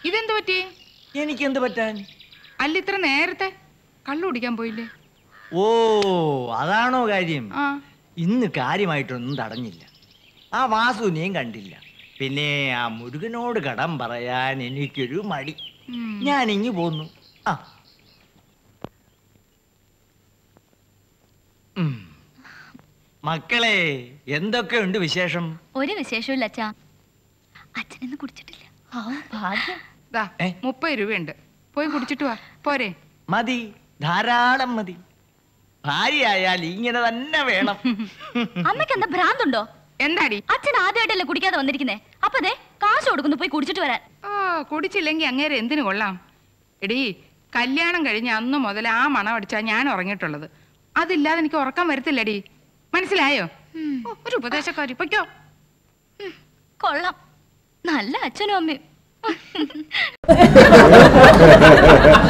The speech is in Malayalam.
ഇതെന്ത് പറ്റി എനിക്കെന്ത് പറ്റാൻ അല്ല ഇത്ര നേരത്തെ കള്ളു കുടിക്കാൻ പോയില്ലേ ഓ അതാണോ കാര്യം ആ ഇന്ന് കാര്യമായിട്ടൊന്നും തടഞ്ഞില്ല ആ വാസുവിനെയും കണ്ടില്ല പിന്നെ ആ മുരുകനോട് കടം പറയാൻ എനിക്കൊരു മടി ഉം. ഞാൻ ഇങ്ങു പോന്നു ആ ഉം. മക്കളെ എന്തൊക്കെയുണ്ട് വിശേഷം ഒരു വിശേഷമില്ല അച്ഛാ അച്ഛനൊന്നും കുടിച്ചിട്ടില്ല ഭാഗ്യം ദാ ഏ? മുപ്പത് രൂപയുണ്ട് പോയി കുടിച്ചിട്ട് വാ പോരെ മതി ധാരാളം മതി ഭാര്യയായാൽ ഇങ്ങനെ തന്നെ വേണം അമ്മയ്ക്ക് എന്താ ഭ്രാന്തുണ്ടോ എന്താടി അച്ഛൻ ആദ്യമായിട്ടല്ലേ കുടിക്കാതെ വന്നിരിക്കുന്നേ അപ്പൊ അതെ കാശ് കൊടുക്കുന്നു പോയി കുടിച്ചിട്ട് വരാൻ ഓ കുടിച്ചില്ലെങ്കിൽ അങ്ങേരെ എന്തിനു കൊള്ളാം എടീ കല്യാണം കഴിഞ്ഞ അന്ന് മുതൽ ആ മണം അടിച്ചാ ഞാൻ ഉറങ്ങിയിട്ടുള്ളത് അതില്ലാതെ എനിക്ക് ഉറക്കം വരത്തില്ലടി മനസ്സിലായോ ഓ, ഒരു ഉപദേശക്കാരി പൊയ്ക്കോ കൊള്ളാം നല്ല അച്ഛനും അമ്മയും